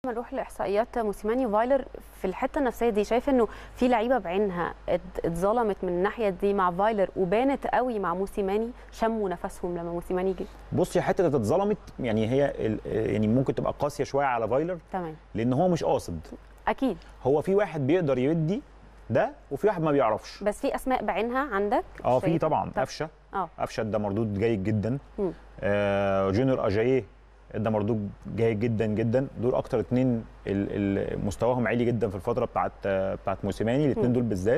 نروح لاحصائيات موسيماني فايلر في الحته النفسيه دي شايف انه في لعيبه بعينها ات- اتظلمت من الناحيه دي مع فايلر وبانت قوي مع موسيماني شموا نفسهم لما موسيماني جه بصي حته اتظلمت يعني هي ال- يعني ممكن تبقى قاسيه شويه على فايلر تمام لان هو مش قاصد اكيد هو في واحد بيقدر يدي ده وفي واحد ما بيعرفش بس في اسماء بعينها عندك اه في شايف؟ طبعا طب- قفشه اه قفشه ده مردود جيد جدا مم. آه جونيور اجاييه ده مردود جيد جدا جدا دول اكتر اتنين ال- ال- مستواهم عالي جدا في الفتره بتاعت آه، بتاعت موسيماني الاثنين مم. دول بالذات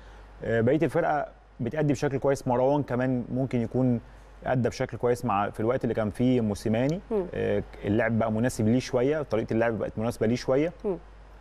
آه بقيه الفرقه بتأدي بشكل كويس مروان كمان ممكن يكون ادى بشكل كويس مع في الوقت اللي كان فيه موسيماني مم. آه اللعب بقى مناسب ليه شويه طريقه اللعب بقت مناسبه ليه شويه مم.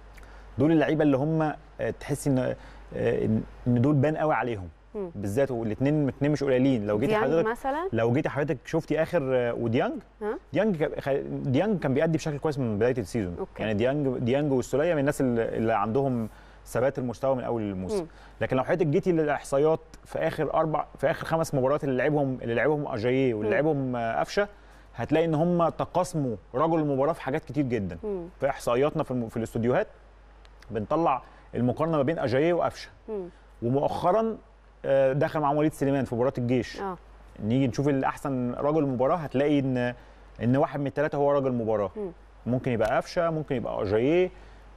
دول اللعيبه اللي هم آه، تحس ان آه، ان إن دول بان قوي عليهم مم. بالذات والاثنين الاثنين مش قليلين لو جيتي ديانج حضرتك مثلا لو جيتي حضرتك شفتي اخر آه، وديانج ها؟ ديانج كان- خ- ديانج كان بيأدي بشكل كويس من بدايه السيزون أوكي. يعني ديانج ديانج والسوليه من الناس اللي اللي عندهم ثبات المستوى من اول الموسم مم. لكن لو حضرتك جيتي للاحصائيات في اخر اربع في اخر خمس مباريات اللي لعبهم اللي لعبهم اجاييه واللي مم. لعبهم آه، قفشه هتلاقي ان هم تقاسموا رجل المباراه في حاجات كتير جدا مم. في احصائياتنا في, الم... في الاستوديوهات بنطلع المقارنه ما بين اجاييه وقفشه مم. ومؤخرا آه، دخل معاهم وليد سليمان في مباراه الجيش اه نيجي نشوف الاحسن رجل مباراه هتلاقي ان ان واحد من الثلاثه هو رجل مباراه مم. ممكن يبقى قفشه ممكن يبقى اجاييه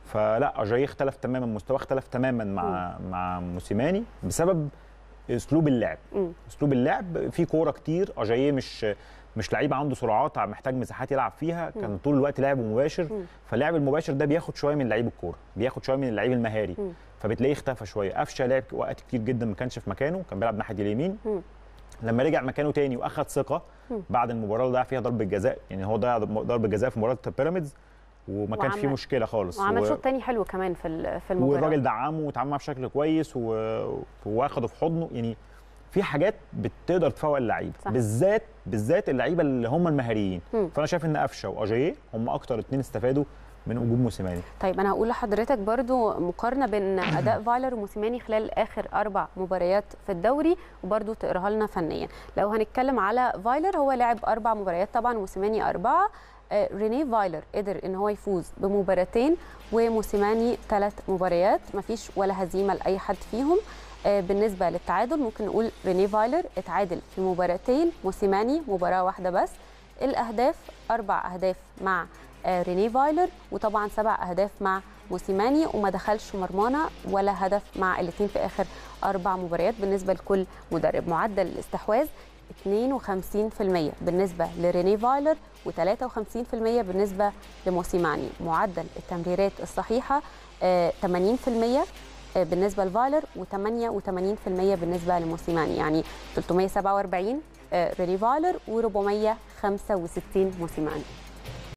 فلا اجاييه اختلف تماما مستواه اختلف تماما مع مع موسيماني بسبب اسلوب اللعب مم. اسلوب اللعب في كوره كتير اجاييه مش مش لعيب عنده سرعات محتاج مساحات يلعب فيها مم. كان طول الوقت لعبه مباشر مم. فاللعب المباشر ده بياخد شويه من لعيب الكوره بياخد شويه من اللعيب المهاري مم. فبتلاقيه اختفى شويه قفشه لعب وقت كتير جدا ما كانش في مكانه كان بيلعب ناحيه اليمين مم. لما رجع مكانه تاني واخد ثقه مم. بعد المباراه اللي ضيع فيها ضربه جزاء يعني هو ضيع ضربه جزاء في مباراه بيراميدز وما كانش فيه وعمل- مشكله خالص وعمل و- شوط تاني حلو كمان في ال- في المباراه والراجل دعمه وتعامل معاه بشكل كويس و... واخده في حضنه يعني في حاجات بتقدر تفوق اللعيب صح. بالذات بالذات اللعيبه اللي هم المهاريين مم. فانا شايف ان قفشه واجاييه هم اكتر اتنين استفادوا من وجود موسيماني طيب انا هقول لحضرتك برضو مقارنه بين اداء فايلر وموسيماني خلال اخر اربع مباريات في الدوري وبرضو تقراها لنا فنيا لو هنتكلم على فايلر هو لعب اربع مباريات طبعا وموسيماني اربعه آه، رينيه فايلر قدر ان هو يفوز بمباراتين وموسيماني ثلاث مباريات مفيش ولا هزيمه لاي حد فيهم آه، بالنسبه للتعادل ممكن نقول رينيه فايلر اتعادل في مباراتين موسيماني مباراه واحده بس الاهداف اربع اهداف مع آه، رينيه فايلر وطبعا سبع اهداف مع موسيماني وما دخلش مرمانا ولا هدف مع الاثنين في اخر اربع مباريات بالنسبه لكل مدرب معدل الاستحواذ 52% بالنسبه لرينيه فايلر و53% بالنسبه لموسيماني معدل التمريرات الصحيحه آه، 80% آه، بالنسبه لفايلر و88% بالنسبه لموسيماني يعني 347 آه، ريني فايلر و465 موسيماني